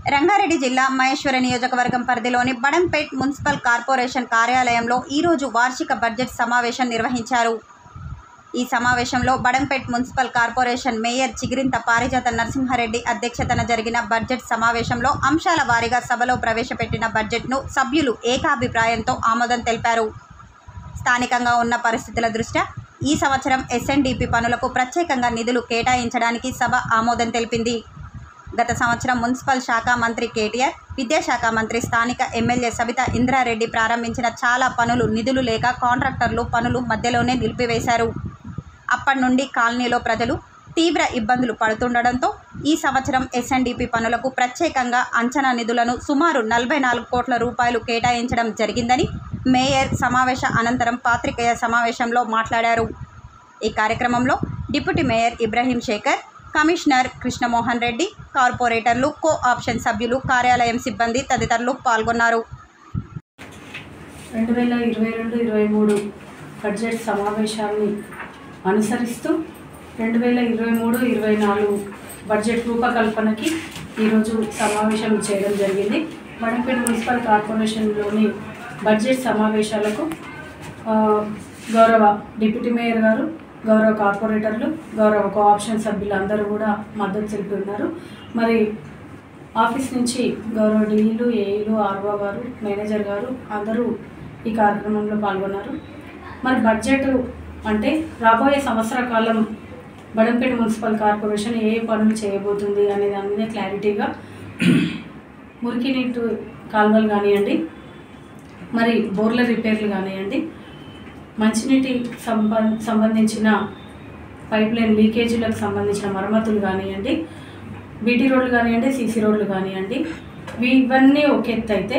రంగారెడ్డి జిల్లా మహేశ్వర నియోజకవర్గం పరిధిలోని బడంపేట్ మున్సిపల్ కార్పొరేషన్ కార్యాలయంలో ఈరోజు వార్షిక బడ్జెట్ సమావేశం నిర్వహించారు ఈ సమావేశంలో Badangpet municipal corporation mayor Chigirintha Parijatha Narasimha Reddy అధ్యక్షతన జరిగిన బడ్జెట్ సమావేశంలో అంశాల వారీగా సభలో ప్రవేశపెట్టిన బడ్జెట్ను సభ్యులు ఏకాభిప్రాయంతో ఆమోదం తెలిపారు స్థానికంగా ఉన్న పరిస్థితుల దృష్ట్యా ఈ సంవత్సరం ఎస్ఎన్డిపి పనులకు ప్రత్యేకంగా నిధులు కేటాయించడానికి సభ ఆమోదం తెలిపింది గత సంవత్సరం మున్సిపల్ శాఖ మంత్రి కేటీఆర్ విద్యాశాఖ మంత్రి స్థానిక ఎమ్మెల్యే సబిత ఇంద్రారెడ్డి ప్రారంభించిన చాలా పనులు నిధులు లేక కాంట్రాక్టర్లు పనులు మధ్యలోనే నిలిపివేశారు అప్పటి నుండి కాలనీలో ప్రజలు తీవ్ర ఇబ్బందులు పడుతుండడంతో ఈ సంవత్సరం ఎస్ఎన్డిపి పనులకు ప్రత్యేకంగా అంచనా నిధులను సుమారు నలభై నాలుగు కోట్ల రూపాయలు కేటాయించడం జరిగిందని మేయర్ సమావేశ అనంతరం పాత్రికేయ సమావేశంలో మాట్లాడారు ఈ కార్యక్రమంలో deputy mayor Ibrahim Shekar commissioner Krishnamohan Reddy కార్పొరేటర్లు కో ఆప్షన్ సభ్యులు కార్యాలయం సిబ్బంది తదితరులు పాల్గొన్నారు రెండు వేల ఇరవై రెండు ఇరవై మూడు బడ్జెట్ సమావేశాన్ని అనుసరిస్తూ రెండు వేల ఇరవై మూడు ఇరవై నాలుగు బడ్జెట్ రూపకల్పనకి ఈరోజు సమావేశం చేయడం జరిగింది మడంపేట మున్సిపల్ కార్పొరేషన్లోని బడ్జెట్ సమావేశాలకు ఆ, గౌరవ డిప్యూటీ మేయర్ గారు గౌరవ కార్పొరేటర్లు గౌరవ కోఆప్షన్ సభ్యులు అందరూ కూడా మద్దతు తెలిపి ఉన్నారు మరి ఆఫీస్ నుంచి గౌరవ డీఈలు ఏఈలు ఆర్ఓ గారు మేనేజర్ గారు అందరూ ఈ కార్యక్రమంలో పాల్గొన్నారు మరి బడ్జెట్ అంటే రాబోయే సంవత్సర కాలం బడంపేట మున్సిపల్ కార్పొరేషన్ ఏ ఏ పనులు చేయబోతుంది అనే దాని మీద క్లారిటీగా మురికి నీటి కాలువలు కానివ్వండి మరి బోర్ల రిపేర్లు కానివ్వండి మంచినీటి సంబ సంబంధించిన పైప్ లైన్ లీకేజీలకు సంబంధించిన మరమ్మతులు కానివ్వండి బీటీ రోడ్లు కానివ్వండి సీసీ రోడ్లు కానివ్వండి వీ- ఇవన్నీ ఒక ఎత్తు అయితే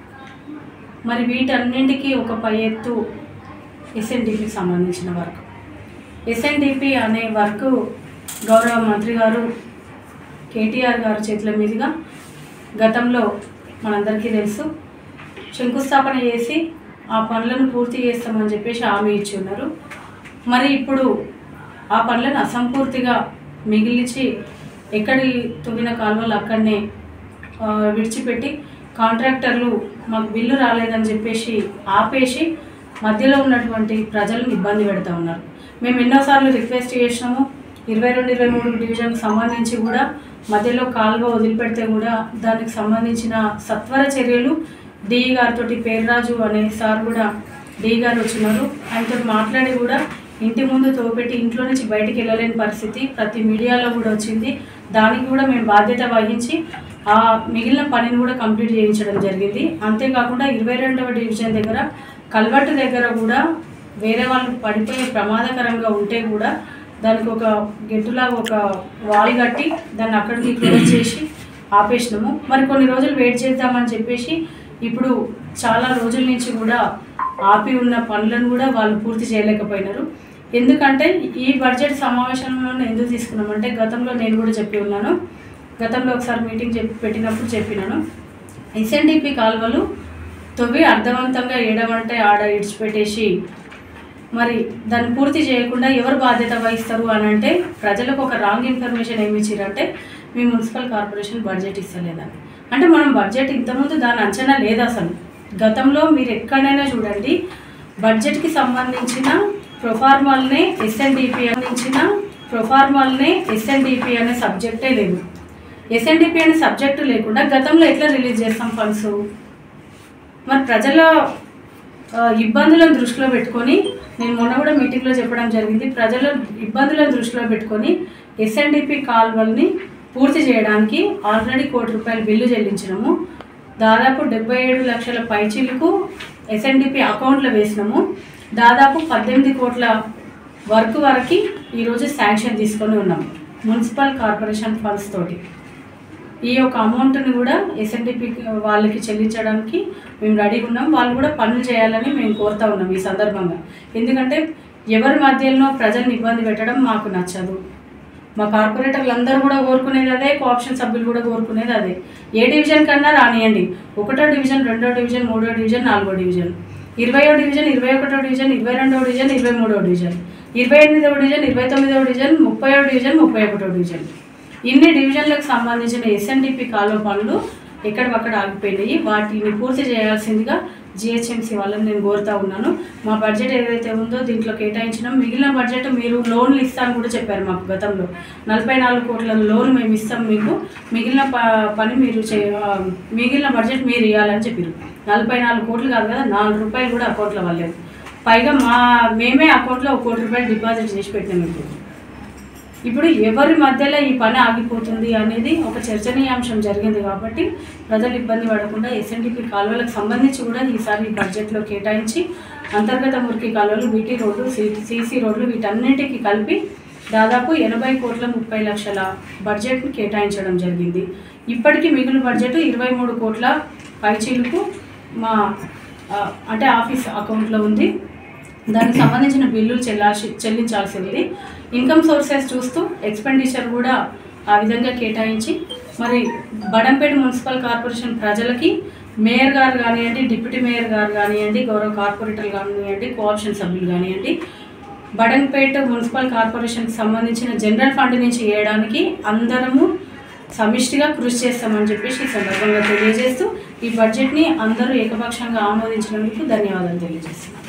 మరి వీటన్నింటికి ఒక పై ఎత్తు ఎస్ఎన్డిపికి సంబంధించిన వర్క్ ఎస్ఎన్డిపి అనే వర్క్ గౌరవ మంత్రి గారు కేటీఆర్ గారి చేతుల మీదుగా గతంలో మనందరికీ తెలుసు శంకుస్థాపన చేసి ఆ పనులను పూర్తి చేస్తామని చెప్పేసి హామీ ఇచ్చి ఉన్నారు మరి ఇప్పుడు ఆ పనులను అసంపూర్తిగా మిగిలిచి ఎక్కడి తవ్విన కాలువలు అక్కడనే ఆ, విడిచిపెట్టి కాంట్రాక్టర్లు మాకు బిల్లు రాలేదని చెప్పేసి ఆపేసి మధ్యలో ఉన్నటువంటి ప్రజలను ఇబ్బంది పెడతా ఉన్నారు మేము ఎన్నోసార్లు రిక్వెస్ట్ చేసినాము ఇరవై రెండు ఇరవై మూడు డివిజన్కి సంబంధించి కూడా మధ్యలో కాలువ వదిలిపెడితే కూడా దానికి సంబంధించిన సత్వర చర్యలు డిఈ గారితో పేర్రాజు అనే సార్ కూడా డిఈ గారు వచ్చినారు ఆయనతో మాట్లాడి కూడా ఇంటి ముందు తోపెట్టి ఇంట్లో నుంచి బయటికి వెళ్ళలేని పరిస్థితి ప్రతి మీడియాలో కూడా వచ్చింది దానికి కూడా మేము బాధ్యత వహించి ఆ మిగిలిన పనిని కూడా కంప్లీట్ చేయించడం జరిగింది అంతేకాకుండా ఇరవై రెండవ డివిజన్ దగ్గర కల్వట్టు దగ్గర కూడా వేరే వాళ్ళు పడిపోయే ప్రమాదకరంగా ఉంటే కూడా దానికి ఒక గెట్టులా ఒక వాల్ కట్టి దాన్ని అక్కడికి క్లోజ్ చేసి ఆపేసినాము మరి కొన్ని రోజులు వెయిట్ చేద్దామని చెప్పేసి ఇప్పుడు చాలా రోజుల నుంచి కూడా ఆపి ఉన్న పనులను కూడా వాళ్ళు పూర్తి చేయలేకపోయినారు ఎందుకంటే ఈ బడ్జెట్ సమావేశంలో ఎందుకు తీసుకున్నామంటే గతంలో నేను కూడా చెప్పి ఉన్నాను గతంలో ఒకసారి మీటింగ్ చెప్పి పెట్టినప్పుడు చెప్పినాను ఎస్ఎన్డిపి కాలువలు తవ్వి అర్థవంతంగా ఏడమంటే ఆడ ఇడిచిపెట్టేసి మరి దాన్ని పూర్తి చేయకుండా ఎవరు బాధ్యత వహిస్తారు అని అంటే ప్రజలకు ఒక రాంగ్ ఇన్ఫర్మేషన్ ఏమి ఇచ్చారంటే మీ మున్సిపల్ కార్పొరేషన్ బడ్జెట్ ఇస్తలేదని అంటే మనం బడ్జెట్ ఇంతకుముందు దాని అంచనా లేదు అసలు గతంలో మీరు ఎక్కడైనా చూడండి బడ్జెట్కి సంబంధించిన ప్రొఫార్మాల్నే ఎస్ఎన్డిపి అందించిన ప్రొఫార్మాల్నే ఎస్ఎన్డిపి అనే సబ్జెక్టే లేదు ఎస్ఎన్డిపి అనే సబ్జెక్టు లేకుండా గతంలో ఎట్లా రిలీజ్ చేస్తాం ఫండ్స్ మరి ప్రజల ఆ, ఇబ్బందులను దృష్టిలో పెట్టుకొని నేను మొన్న కూడా మీటింగ్లో చెప్పడం జరిగింది ప్రజల ఇబ్బందులను దృష్టిలో పెట్టుకొని ఎస్ఎన్డిపి కాల్వల్ని పూర్తి చేయడానికి ఆల్రెడీ కోటి రూపాయల బిల్లు చెల్లించినాము దాదాపు డెబ్బై ఏడు లక్షల పైచీలకు ఎస్ఎన్డిపి అకౌంట్లో వేసినాము దాదాపు పద్దెనిమిది కోట్ల వర్క్ వరకు ఈరోజు శాంక్షన్ తీసుకొని ఉన్నాము మున్సిపల్ కార్పొరేషన్ ఫండ్స్ తోటి ఈ యొక్క అమౌంట్ని కూడా ఎస్ఎన్డిపి వాళ్ళకి చెల్లించడానికి మేము రెడీగా ఉన్నాం వాళ్ళు కూడా పనులు చేయాలని మేము కోరుతా ఉన్నాం ఈ సందర్భంగా ఎందుకంటే ఎవరి మధ్యలో ప్రజల్ని ఇబ్బంది పెట్టడం మాకు నచ్చదు మా కార్పొరేటర్లు అందరూ కూడా కోరుకునేది అదే కోఆప్షన్ సభ్యులు కూడా కోరుకునేది అదే ఏ డివిజన్ కన్నా రానియండి ఒకటో డివిజన్ రెండో డివిజన్ మూడో డివిజన్ నాలుగో డివిజన్ ఇరవయో డివిజన్ ఇరవై ఒకటో డివిజన్ ఇరవై రెండవ డివిజన్ ఇరవై మూడో డివిజన్ ఇరవై ఎనిమిదవ డివిజన్ ఇరవై తొమ్మిదవ డివిజన్ ముప్పైవ డివిజన్ ముప్పై ఒకటో డివిజన్ ఇన్ని డివిజన్లకు సంబంధించిన ఎస్ఎన్డిపి కాలువ పనులు ఎక్కడికక్కడ ఆగిపోయినాయి వాటిని పూర్తి చేయాల్సిందిగా జిహెచ్ఎంసీ వాళ్ళని నేను కోరుతా ఉన్నాను మా బడ్జెట్ ఏదైతే ఉందో దీంట్లో కేటాయించినాం మిగిలిన బడ్జెట్ మీరు లోన్లు ఇస్తాను కూడా చెప్పారు మాకు గతంలో నలభై నాలుగు కోట్ల లోన్ మేము ఇస్తాం మీకు మిగిలిన ప పని మీరు చే ఆ, మిగిలిన బడ్జెట్ మీరు ఇవ్వాలని చెప్పారు నలభై నాలుగు కోట్లు కాదు కదా నాలుగు రూపాయలు కూడా అకౌంట్లో వాళ్ళేది పైగా మా మేమే అకౌంట్లో ఒక కోటి రూపాయలు డిపాజిట్ చేసి పెట్టినాం ఇప్పుడు ఇప్పుడు ఎవరి మధ్యలో ఈ పని ఆగిపోతుంది అనేది ఒక చర్చనీయాంశం జరిగింది కాబట్టి ప్రజలు ఇబ్బంది పడకుండా ఎస్ఎన్డిపి కాలువలకు సంబంధించి కూడా ఈసారి ఈ బడ్జెట్లో కేటాయించి అంతర్గత మురికి కాలువలు బీటీ రోడ్లు సీసీ రోడ్లు వీటన్నిటికీ కలిపి దాదాపు ఎనభై కోట్ల ముప్పై లక్షల బడ్జెట్ను కేటాయించడం జరిగింది ఇప్పటికీ మిగిలిన బడ్జెట్ ఇరవై మూడు కోట్ల పైచీలకు మా ఆ, అంటే ఆఫీస్ అకౌంట్లో ఉంది దానికి సంబంధించిన బిల్లులు చెల్లాల్సి చెల్లించాల్సి ఉంది ఇన్కమ్ సోర్సెస్ చూస్తూ ఎక్స్పెండిచర్ కూడా ఆ విధంగా కేటాయించి మరి బడంపేట మున్సిపల్ కార్పొరేషన్ ప్రజలకి మేయర్ గారు కానివ్వండి డిప్యూటీ మేయర్ గారు కానివ్వండి గౌరవ కార్పొరేటర్లు కానివ్వండి కోఆప్షన్ సభ్యులు కానివ్వండి బడంపేట మున్సిపల్ కార్పొరేషన్కి సంబంధించిన జనరల్ ఫండ్ నుంచి వేయడానికి అందరము సమిష్టిగా కృషి చేస్తామని చెప్పేసి ఈ సందర్భంగా తెలియజేస్తూ ఈ బడ్జెట్ని అందరూ ఏకపక్షంగా ఆమోదించినందుకు ధన్యవాదాలు తెలియజేస్తున్నాను